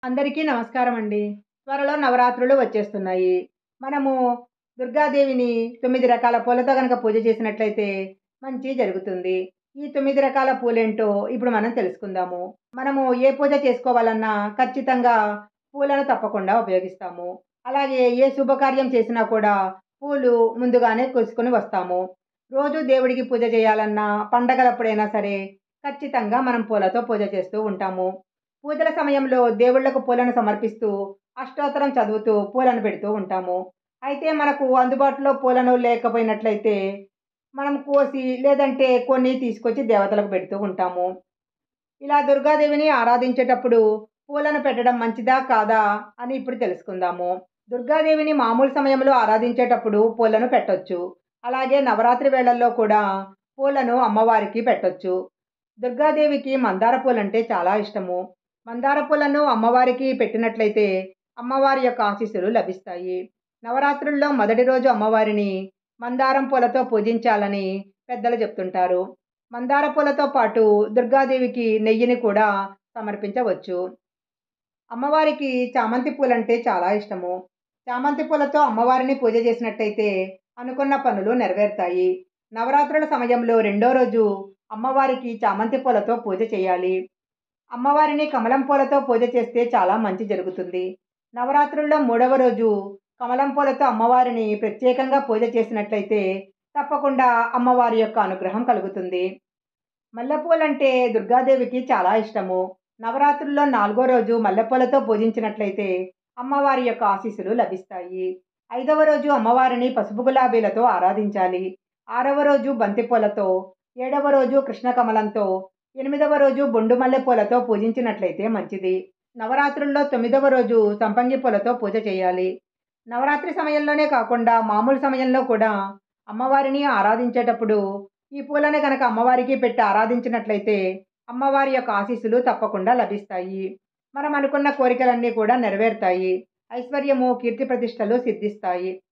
అందరికీ నమస్కారం అండి త్వరలో నవరాత్రులు వచ్చేస్తున్నాయి మనము దుర్గాదేవిని తొమ్మిది రకాల పూలతో కనుక పూజ చేసినట్లయితే మంచి జరుగుతుంది ఈ తొమ్మిది రకాల పూలేంటో ఇప్పుడు మనం తెలుసుకుందాము మనము ఏ పూజ చేసుకోవాలన్నా ఖచ్చితంగా పూలను తప్పకుండా ఉపయోగిస్తాము అలాగే ఏ శుభకార్యం చేసినా కూడా పూలు ముందుగానే కోసుకొని వస్తాము రోజు దేవుడికి పూజ చేయాలన్నా పండగలప్పుడైనా సరే ఖచ్చితంగా మనం పూలతో పూజ చేస్తూ ఉంటాము పూజల సమయంలో దేవుళ్లకు పూలను సమర్పిస్తూ అష్టోత్తరం చదువుతూ పూలను పెడుతూ ఉంటాము అయితే మనకు అందుబాటులో పూలను లేకపోయినట్లయితే మనం కోసి లేదంటే కొన్ని తీసుకొచ్చి దేవతలకు పెడుతూ ఉంటాము ఇలా దుర్గాదేవిని ఆరాధించేటప్పుడు పూలను పెట్టడం మంచిదా కాదా అని ఇప్పుడు తెలుసుకుందాము దుర్గాదేవిని మామూలు సమయంలో ఆరాధించేటప్పుడు పూలను పెట్టొచ్చు అలాగే నవరాత్రి వేళల్లో కూడా పూలను అమ్మవారికి పెట్టొచ్చు దుర్గాదేవికి మందార పూలంటే చాలా ఇష్టము మందార పూలను అమ్మవారికి పెట్టినట్లయితే అమ్మవారి యొక్క ఆశీస్సులు లభిస్తాయి నవరాత్రుల్లో మొదటి రోజు అమ్మవారిని మందారం పూలతో పూజించాలని పెద్దలు చెప్తుంటారు మందార పూలతో పాటు దుర్గాదేవికి నెయ్యిని కూడా సమర్పించవచ్చు అమ్మవారికి చామంతి పూలంటే చాలా ఇష్టము చామంతి పూలతో అమ్మవారిని పూజ చేసినట్టయితే అనుకున్న పనులు నెరవేరుతాయి నవరాత్రుల సమయంలో రెండో రోజు అమ్మవారికి చామంతి పూలతో పూజ చేయాలి అమ్మవారిని కమలం పూలతో పూజ చేస్తే చాలా మంచి జరుగుతుంది నవరాత్రుల్లో మూడవ రోజు కమలం పూలతో అమ్మవారిని ప్రత్యేకంగా పూజ చేసినట్లయితే తప్పకుండా అమ్మవారి యొక్క అనుగ్రహం కలుగుతుంది మల్లెపూలంటే దుర్గాదేవికి చాలా ఇష్టము నవరాత్రుల్లో నాలుగో రోజు మల్లెపూలతో పూజించినట్లయితే అమ్మవారి యొక్క ఆశీస్సులు లభిస్తాయి ఐదవ రోజు అమ్మవారిని పసుపు గులాబీలతో ఆరాధించాలి ఆరవ రోజు బంతిపూలతో ఏడవ రోజు కృష్ణ కమలంతో ఎనిమిదవ రోజు బొండు మల్లెపూలతో పూజించినట్లయితే మంచిది నవరాత్రుల్లో తొమ్మిదవ రోజు సంపంగి పూలతో పూజ చేయాలి నవరాత్రి సమయంలోనే కాకుండా మామూలు సమయంలో కూడా అమ్మవారిని ఆరాధించేటప్పుడు ఈ పూలని కనుక అమ్మవారికి పెట్టి ఆరాధించినట్లయితే అమ్మవారి యొక్క ఆశీస్సులు తప్పకుండా లభిస్తాయి మనం అనుకున్న కోరికలన్నీ కూడా నెరవేరుతాయి ఐశ్వర్యము కీర్తి ప్రతిష్టలు సిద్ధిస్తాయి